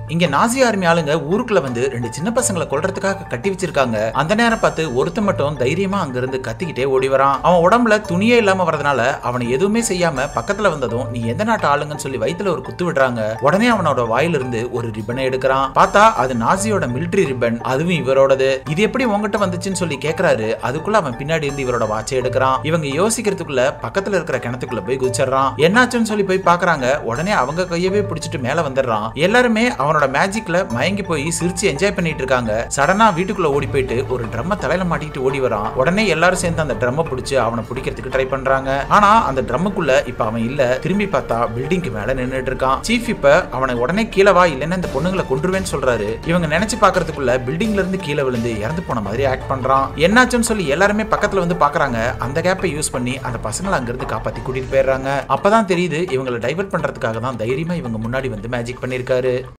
இங்க நாசி ஆர்மி ஆளுங்க ஊருக்குள்ள வந்து ரெண்டு சின்ன பசங்களை கொல்றதுக்காக கட்டி வச்சிருக்காங்க அந்த நேரம் பார்த்து ஒருத்தன் மட்டும் தைரியமா அங்க இருந்து கத்திக்கிட்டே ஓடி வரான் அவன் உடம்புல துணியே இல்லாம வரதுனால அவனை எதுவுமே செய்யாம பக்கத்துல வந்ததும் நீ எந்த நாட்டு ஆளுங்கன்னு சொல்லி வயித்துல ஒரு குத்து விடுறாங்க உடனே அவனோட வாயிலிருந்து ஒரு ரிப்பனை எடுக்கிறான் பார்த்தா அது நாசியோட மிலிட்டரி ரிப்பன் அதுவும் இவரோடது இது எப்படி உங்ககிட்ட வந்துச்சுன்னு சொல்லி கேக்குறாரு அதுக்குள்ள அவன் பின்னாடி இருந்து இவரோட வாட்சை எடுக்கிறான் இவங்க யோசிக்கிறதுக்குள்ள பக்கத்துல இருக்கிற கிணத்துக்குள்ள போய் குதிச்சிடுறான் என்னாச்சுன்னு சொல்லி போய் பாக்குறாங்க உடனே அவங்க கையவே பிடிச்சிட்டு மேல வந்துடுறான் எல்லாருமே அவனோட மேஜிக்ல மயங்கி போய் சிரிச்சு என்ஜாய் பண்ணிட்டு இருக்காங்க சடனா வீட்டுக்குள்ள ஓடி போயிட்டு ஒரு ட்ரம்ம தலையில மாட்டிக்கிட்டு ஓடி வரான் உடனே எல்லாரும் சேர்ந்து அந்த ட்ரம்ம பிடிச்சு அவனை பிடிக்கிறதுக்கு ட்ரை பண்றாங்க ஆனா அந்த ட்ரம்முக்குள்ள இப்ப அவன் இல்ல திரும்பி பார்த்தா பில்டிங்க்கு மேல நின்னுட்டு இருக்கான் சீஃப் இப்ப அவனை உடனே கீழே வா இல்லைன்னா இந்த பொண்ணுங்களை கொன்றுவேன்னு சொல்றாரு இவங்க நினைச்சு பாக்குறதுக்குள்ள பில்டிங்ல இருந்து கீழே விழுந்து இறந்து போன மாதிரி ஆக்ட் பண்றான் என்னாச்சுன்னு சொல்லி எல்லாருமே பக்கத்துல வந்து பாக்குறாங்க அந்த கேப்பை யூஸ் பண்ணி அந்த பசங்களை அங்கிருந்து காப்பாத்தி கூட்டிட்டு போயிடுறாங்க அப்பதான் தெரியுது இவங்களை டைவர்ட் பண்றதுக்காக தான் தைரியமா இவங்க முன்னாடி வந்து மேஜிக் பண்ணிருக்காரு